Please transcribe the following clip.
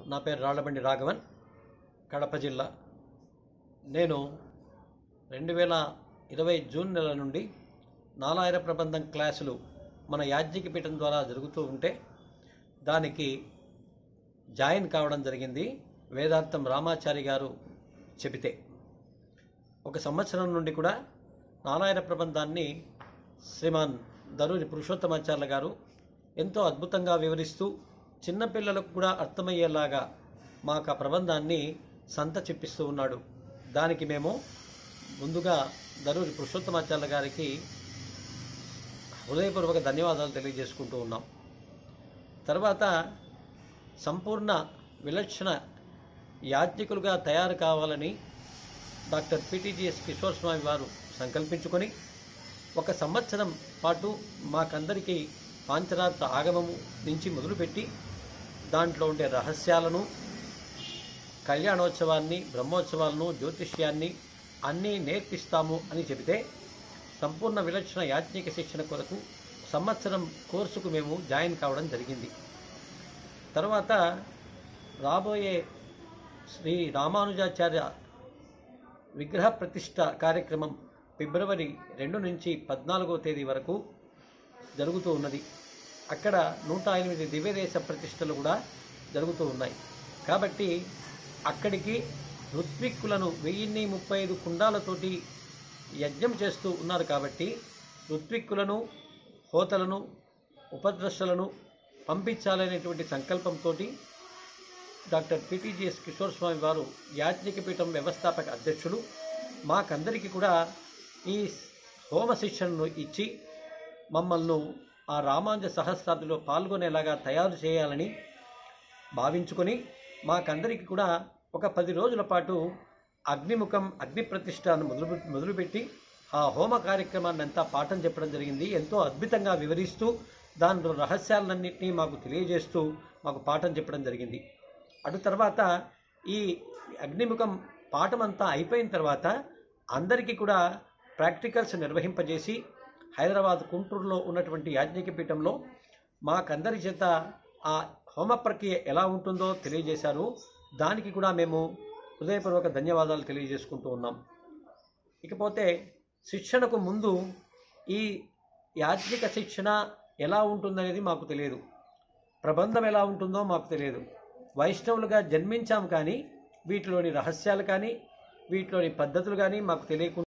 నా పేరు రాళ్లబండి రాఘవన్ కడప జిల్లా నేను రెండు వేల ఇరవై జూన్ నెల నుండి నాలాయర ప్రబంధం క్లాసులు మన యాజ్ఞిక పీఠం ద్వారా జరుగుతూ ఉంటే దానికి జాయిన్ కావడం జరిగింది వేదాంతం రామాచారి గారు చెబితే ఒక సంవత్సరం నుండి కూడా నారాయణ ప్రబంధాన్ని శ్రీమాన్ దరూరి పురుషోత్తమాచార్య గారు ఎంతో అద్భుతంగా వివరిస్తూ చిన్నపిల్లలకు కూడా అర్థమయ్యేలాగా మాకు ఆ ప్రబంధాన్ని సంత చెప్పిస్తూ ఉన్నాడు దానికి మేము ముందుగా దరూరి పురుషోత్తమాచార్య గారికి హృదయపూర్వక ధన్యవాదాలు తెలియజేసుకుంటూ ఉన్నాం తర్వాత సంపూర్ణ విలక్షణ యాజ్ఞికులుగా తయారు కావాలని డాక్టర్ పిటిజిఎస్ కిషోర్ స్వామి వారు సంకల్పించుకొని ఒక సంవత్సరం పాటు మాకందరికీ పాంచరాత్ర ఆగమము నుంచి మొదలుపెట్టి దాంట్లో ఉండే రహస్యాలను కళ్యాణోత్సవాన్ని బ్రహ్మోత్సవాలను జ్యోతిష్యాన్ని అన్నీ నేర్పిస్తాము అని చెబితే సంపూర్ణ విలక్షణ యాజ్ఞిక శిక్షణ కొరకు సంవత్సరం కోర్సుకు మేము జాయిన్ కావడం జరిగింది తర్వాత రాబోయే శ్రీ రామానుజాచార్య విగ్రహ ప్రతిష్ట కార్యక్రమం ఫిబ్రవరి రెండు నుంచి పద్నాలుగో తేదీ వరకు జరుగుతూ ఉన్నది అక్కడ నూట ఎనిమిది దివ్యదేశ ప్రతిష్టలు కూడా జరుగుతూ ఉన్నాయి కాబట్టి అక్కడికి ఋత్విక్కులను వెయ్యిన్ని ముప్పై ఐదు కుండాలతోటి యజ్ఞం చేస్తూ ఉన్నారు కాబట్టి ఋత్విక్కులను హోతలను ఉపద్రష్టలను పంపించాలనేటువంటి సంకల్పంతో డాక్టర్ పిటిజిఎస్ కిషోర్ స్వామి వారు యాజ్ఞిక పీఠం వ్యవస్థాపక అధ్యక్షులు మాకందరికీ కూడా ఈ హోమ శిక్షణను ఇచ్చి మమ్మల్ని ఆ రామాంజ సహస్రాబ్దిలో పాల్గొనేలాగా తయారు చేయాలని భావించుకొని మాకందరికీ కూడా ఒక పది రోజుల పాటు అగ్నిముఖం అగ్ని ప్రతిష్ఠను మొదలు మొదలుపెట్టి ఆ హోమ కార్యక్రమాన్ని అంతా పాఠం చెప్పడం జరిగింది ఎంతో అద్భుతంగా వివరిస్తూ దానిలో రహస్యాలన్నింటినీ మాకు తెలియజేస్తూ మాకు పాఠం చెప్పడం జరిగింది అటు తర్వాత ఈ అగ్నిముఖం పాఠం అంతా అయిపోయిన తర్వాత అందరికీ కూడా ప్రాక్టికల్స్ నిర్వహింపజేసి హైదరాబాద్ గుంటూరులో ఉన్నటువంటి యాజ్ఞిక పీఠంలో మాకందరి చేత ఆ హోమ ప్రక్రియ ఎలా ఉంటుందో తెలియజేశారు దానికి కూడా మేము హృదయపూర్వక ధన్యవాదాలు తెలియజేసుకుంటూ ఉన్నాం ఇకపోతే శిక్షణకు ముందు ఈ యాజ్ఞిక శిక్షణ ఎలా ఉంటుందనేది మాకు తెలియదు ప్రబంధం ఎలా ఉంటుందో మాకు తెలియదు వైష్ణవులుగా జన్మించాం కానీ వీటిలోని రహస్యాలు కానీ వీటిలోని పద్ధతులు కానీ మాకు తెలియకుండా